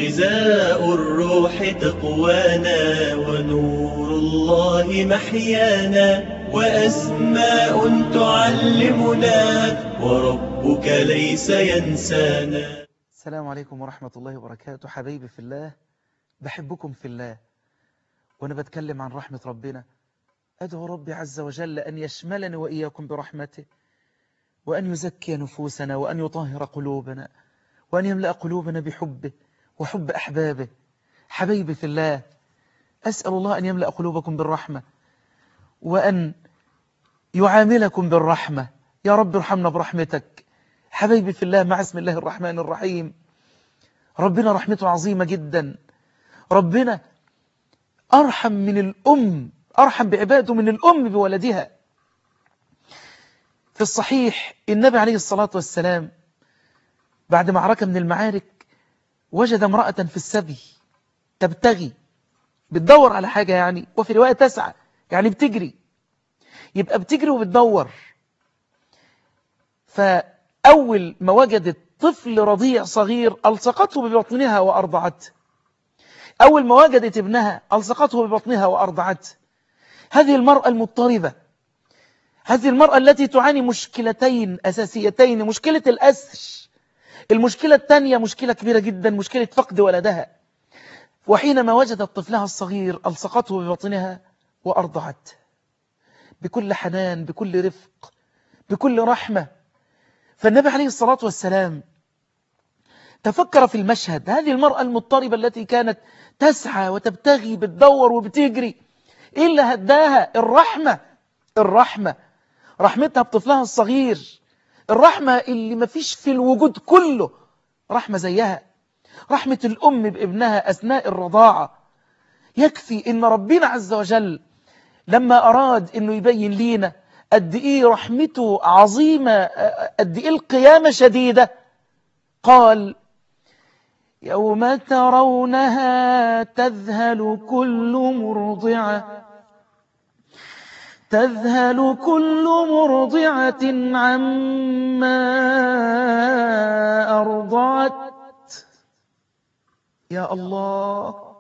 غذاء الروح تقوانا ونور الله محيانا وأسماء تعلمنا وربك ليس ينسانا السلام عليكم ورحمة الله وبركاته حبايبي في الله بحبكم في الله وأنا بتكلم عن رحمة ربنا أدعو ربي عز وجل أن يشملني وإياكم برحمته وأن يزكي نفوسنا وأن يطهر قلوبنا وأن يملأ قلوبنا بحبه وحب أحبابه حبايبي في الله أسأل الله أن يملأ قلوبكم بالرحمة وأن يعاملكم بالرحمة يا رب ارحمنا برحمتك حبايبي في الله مع اسم الله الرحمن الرحيم ربنا رحمته عظيمة جدا ربنا أرحم من الأم أرحم بعباده من الأم بولدها في الصحيح النبي عليه الصلاة والسلام بعد معركة من المعارك وجد امرأة في السبي تبتغي بتدور على حاجة يعني وفي رواية تسعى يعني بتجري يبقى بتجري وبتدور فأول ما وجدت طفل رضيع صغير ألصقته ببطنها وأرضعته أول ما وجدت ابنها ألصقته ببطنها وأرضعته هذه المرأة المضطربة هذه المرأة التي تعاني مشكلتين أساسيتين مشكلة الأسر المشكلة الثانية مشكلة كبيرة جدا مشكلة فقد ولدها وحينما وجدت طفلها الصغير ألصقته ببطنها وأرضعته بكل حنان بكل رفق بكل رحمة فالنبي عليه الصلاة والسلام تفكر في المشهد هذه المرأة المضطربة التي كانت تسعى وتبتغي بتدور وبتجري إيه اللي هداها الرحمة الرحمة رحمتها بطفلها الصغير الرحمة اللي ما فيش في الوجود كله رحمة زيها رحمة الأم بابنها أثناء الرضاعة يكفي إن ربنا عز وجل لما أراد أنه يبين لينا قد إيه رحمته عظيمة قد إيه القيامة شديدة قال يوم ترونها تذهل كل مرضعة تذهل كل مرضعة عما أرضعت يا الله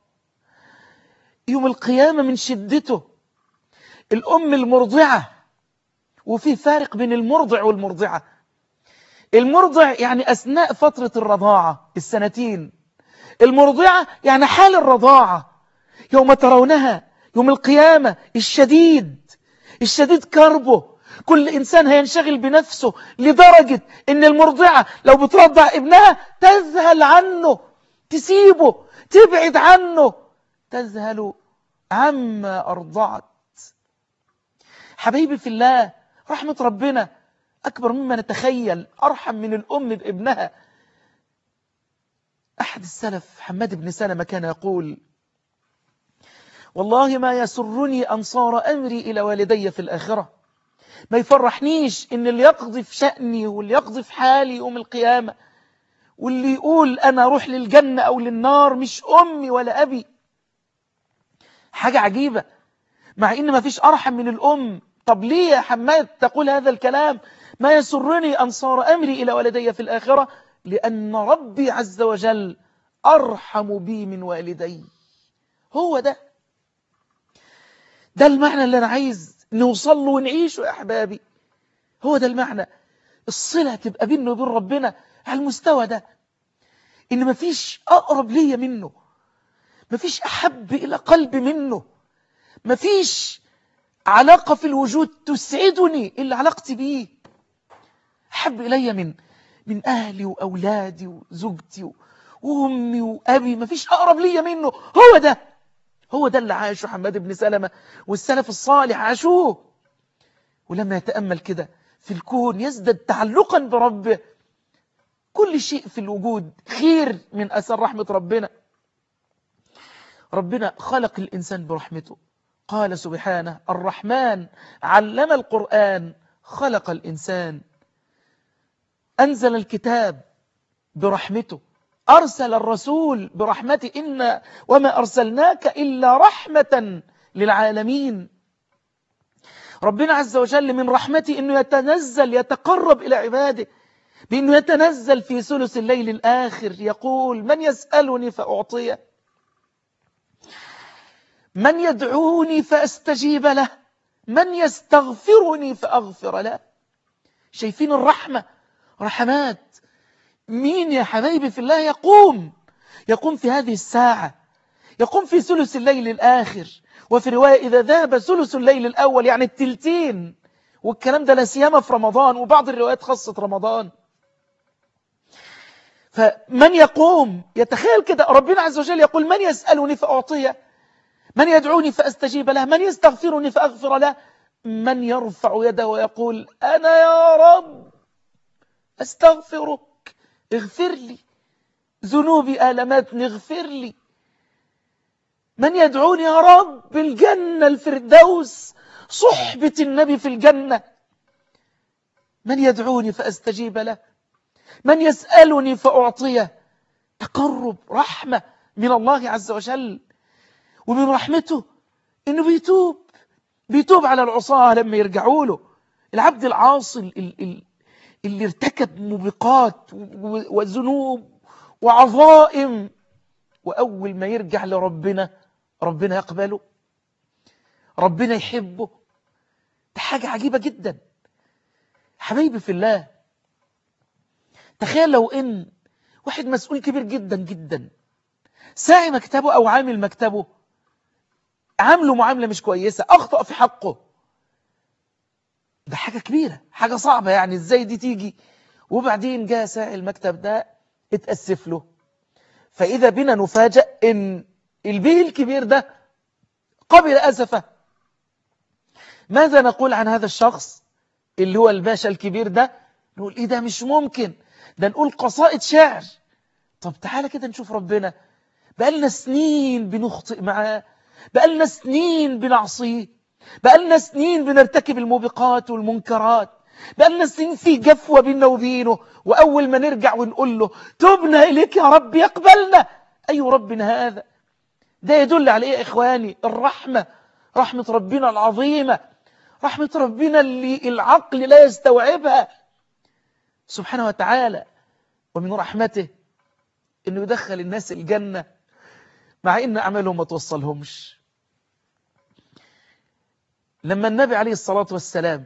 يوم القيامة من شدته الأم المرضعة وفي فارق بين المرضع والمرضعة المرضع يعني أثناء فترة الرضاعة السنتين المرضعة يعني حال الرضاعة يوم ترونها يوم القيامة الشديد الشديد كربه كل إنسان هينشغل بنفسه لدرجة إن المرضعة لو بترضع ابنها تذهل عنه تسيبه تبعد عنه تذهل عما أرضعت حبيبي في الله رحمة ربنا أكبر مما نتخيل أرحم من الأم بابنها أحد السلف حماد بن سلمة كان يقول والله ما يسرني أن صار أمري إلى والدي في الآخرة ما يفرحنيش إن اللي يقضي في شأني واللي يقضي في حالي يوم القيامة واللي يقول أنا أروح للجنة أو للنار مش أمي ولا أبي حاجة عجيبة مع إن ما فيش أرحم من الأم طب ليه يا حماد تقول هذا الكلام ما يسرني أن صار أمري إلى والدي في الآخرة لأن ربي عز وجل أرحم بي من والدي هو ده ده المعنى اللي أنا عايز نوصل له ونعيشه يا أحبابي هو ده المعنى الصلة تبقى بينه وبين ربنا على المستوى ده إن مفيش أقرب ليا منه مفيش أحب إلى قلبي منه مفيش علاقة في الوجود تسعدني إلا علاقتي بيه أحب إلي من من أهلي وأولادي وزوجتي وأمي وأبي مفيش أقرب ليا منه هو ده هو ده اللي عاشه حماد بن سلمة والسلف الصالح عاشوه ولما يتأمل كده في الكون يزدد تعلقا بربه كل شيء في الوجود خير من أثر رحمة ربنا ربنا خلق الإنسان برحمته قال سبحانه الرحمن علم القرآن خلق الإنسان أنزل الكتاب برحمته أرسل الرسول برحمته إن وما أرسلناك إلا رحمة للعالمين ربنا عز وجل من رحمته أنه يتنزل يتقرب إلى عباده بأنه يتنزل في ثلث الليل الآخر يقول من يسألني فأعطيه من يدعوني فأستجيب له من يستغفرني فأغفر له شايفين الرحمة رحمات مين يا حبايبي في الله يقوم يقوم في هذه الساعة يقوم في ثلث الليل الآخر وفي رواية إذا ذهب ثلث الليل الأول يعني التلتين والكلام ده لا سيما في رمضان وبعض الروايات خاصة رمضان فمن يقوم يتخيل كده ربنا عز وجل يقول من يسألني فأعطيه من يدعوني فأستجيب له من يستغفرني فأغفر له من يرفع يده ويقول أنا يا رب أستغفرك اغفر لي ذنوبي آلمتني اغفر لي من يدعوني يا رب الجنة الفردوس صحبة النبي في الجنة من يدعوني فأستجيب له من يسألني فأعطيه تقرب رحمة من الله عز وجل ومن رحمته انه بيتوب بيتوب على العصاة لما يرجعوا له العبد العاصي اللي ارتكب موبقات وذنوب وعظائم وأول ما يرجع لربنا ربنا يقبله ربنا يحبه ده حاجة عجيبة جدا حبايبي في الله تخيل لو ان واحد مسؤول كبير جدا جدا ساعي مكتبه او عامل مكتبه عامله معاملة مش كويسة اخطأ في حقه ده حاجة كبيرة حاجة صعبة يعني ازاي دي تيجي وبعدين جاء ساعي المكتب ده اتأسف له فإذا بنا نفاجأ ان البيه الكبير ده قبل أسفه ماذا نقول عن هذا الشخص اللي هو الباشا الكبير ده نقول ايه ده مش ممكن ده نقول قصائد شعر طب تعالى كده نشوف ربنا بقالنا سنين بنخطئ معاه بقالنا سنين بنعصيه بقالنا سنين بنرتكب الموبقات والمنكرات بقالنا سنين في جفوة بيننا وبينه وأول ما نرجع ونقول له تبنا إليك يا رب يقبلنا أي ربنا هذا ده يدل على إيه يا إخواني الرحمة رحمة ربنا العظيمة رحمة ربنا اللي العقل لا يستوعبها سبحانه وتعالى ومن رحمته انه يدخل الناس الجنة مع ان اعمالهم ما توصلهمش لما النبي عليه الصلاة والسلام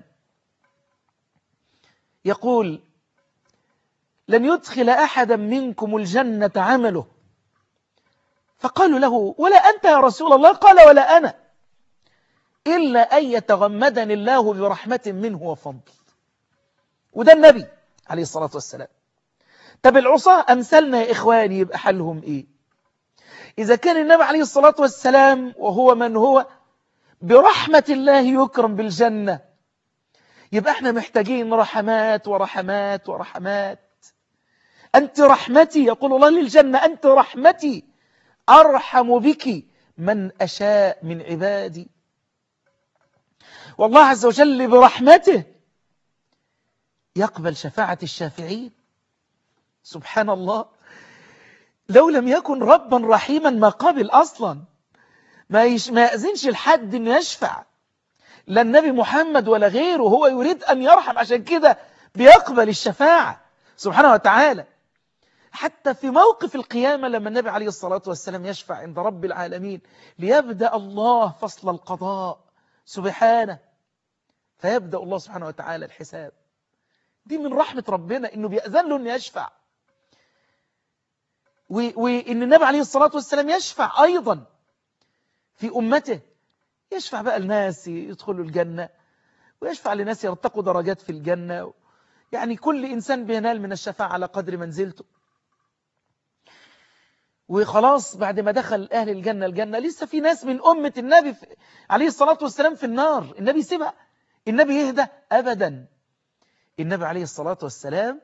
يقول لن يدخل أحدا منكم الجنة عمله فقالوا له ولا أنت يا رسول الله قال ولا أنا إلا أن يتغمدني الله برحمة منه وفضل وده النبي عليه الصلاة والسلام طب العصاة أمثلنا يا إخواني يبقى حلهم إيه إذا كان النبي عليه الصلاة والسلام وهو من هو برحمة الله يكرم بالجنة يبقى احنا محتاجين رحمات ورحمات ورحمات أنت رحمتي يقول الله للجنة أنت رحمتي أرحم بك من أشاء من عبادي والله عز وجل برحمته يقبل شفاعة الشافعين سبحان الله لو لم يكن ربا رحيما ما قبل أصلا ما, يش ما يأذنش الحد أن يشفع لا النبي محمد ولا غيره هو يريد أن يرحم عشان كده بيقبل الشفاعة سبحانه وتعالى حتى في موقف القيامة لما النبي عليه الصلاة والسلام يشفع عند رب العالمين ليبدأ الله فصل القضاء سبحانه فيبدأ الله سبحانه وتعالى الحساب دي من رحمة ربنا انه بيأذن له انه يشفع وان النبي عليه الصلاة والسلام يشفع ايضا في امته يشفع بقى الناس يدخلوا الجنة ويشفع لناس يرتقوا درجات في الجنة يعني كل إنسان بينال من الشفاعة على قدر منزلته وخلاص بعد ما دخل أهل الجنة الجنة لسه في ناس من أمة النبي عليه الصلاة والسلام في النار النبي سيبها النبي يهدى أبدا النبي عليه الصلاة والسلام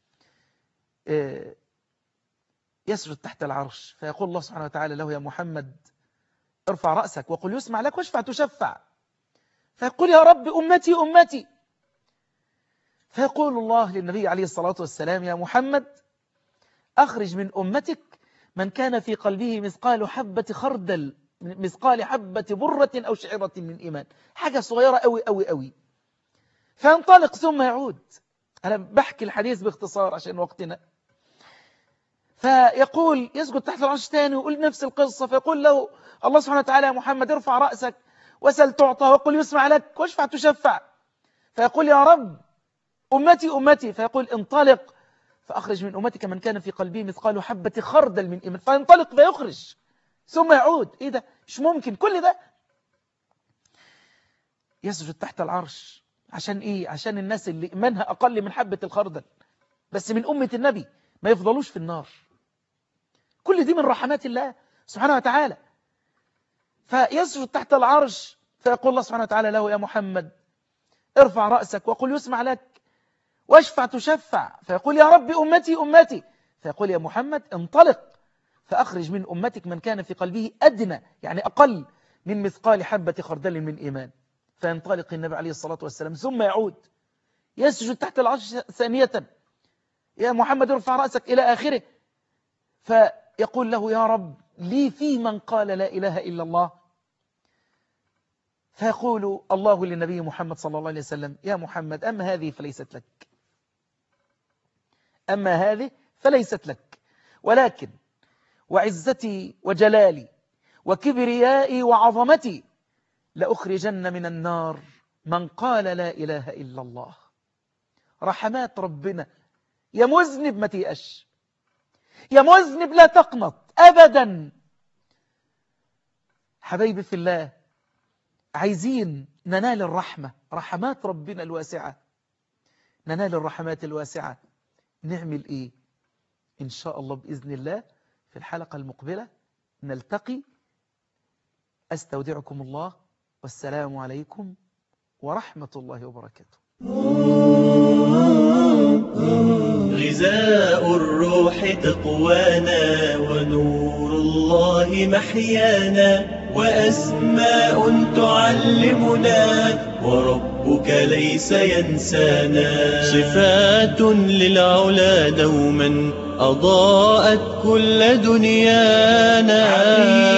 يسجد تحت العرش فيقول الله سبحانه وتعالى له يا محمد ارفع رأسك وقل يسمع لك واشفع تشفع فيقول يا رب أمتي أمتي فيقول الله للنبي عليه الصلاة والسلام يا محمد أخرج من أمتك من كان في قلبه مثقال حبة خردل مثقال حبة برة أو شعرة من إيمان حاجة صغيرة أوي أوي أوي فينطلق ثم يعود أنا بحكي الحديث باختصار عشان وقتنا فيقول يسجد تحت العرش تاني ويقول نفس القصة فيقول له الله سبحانه وتعالى يا محمد ارفع رأسك وسل تعطى وقل يسمع لك واشفع تشفع فيقول يا رب أمتي أمتي فيقول انطلق فأخرج من أمتك من كان في قلبه مثقال حبة خردل من إيمان فينطلق فيخرج ثم يعود إيه ده مش ممكن كل ده يسجد تحت العرش عشان إيه عشان الناس اللي إيمانها أقل من حبة الخردل بس من أمة النبي ما يفضلوش في النار كل دي من رحمات الله سبحانه وتعالى فيسجد تحت العرش فيقول الله سبحانه وتعالى له يا محمد ارفع رأسك وقل يسمع لك واشفع تشفع فيقول يا رب أمتي أمتي فيقول يا محمد انطلق فأخرج من أمتك من كان في قلبه أدنى يعني أقل من مثقال حبة خردل من إيمان فينطلق النبي عليه الصلاة والسلام ثم يعود يسجد تحت العرش ثانية يا محمد ارفع رأسك إلى آخره فيقول له يا رب لي في من قال لا إله إلا الله فيقول الله للنبي محمد صلى الله عليه وسلم يا محمد أما هذه فليست لك أما هذه فليست لك ولكن وعزتي وجلالي وكبريائي وعظمتي لأخرجن من النار من قال لا إله إلا الله رحمات ربنا يا مذنب ما تيأش يا مذنب لا تقنط أبدا حبايبي في الله عايزين ننال الرحمة رحمات ربنا الواسعة ننال الرحمات الواسعة نعمل إيه إن شاء الله بإذن الله في الحلقة المقبلة نلتقي أستودعكم الله والسلام عليكم ورحمة الله وبركاته غذاء الروح تقوانا ونور الله محيانا وأسماء تعلمنا وربك ليس ينسانا صفات للعلا دوما أضاءت كل دنيانا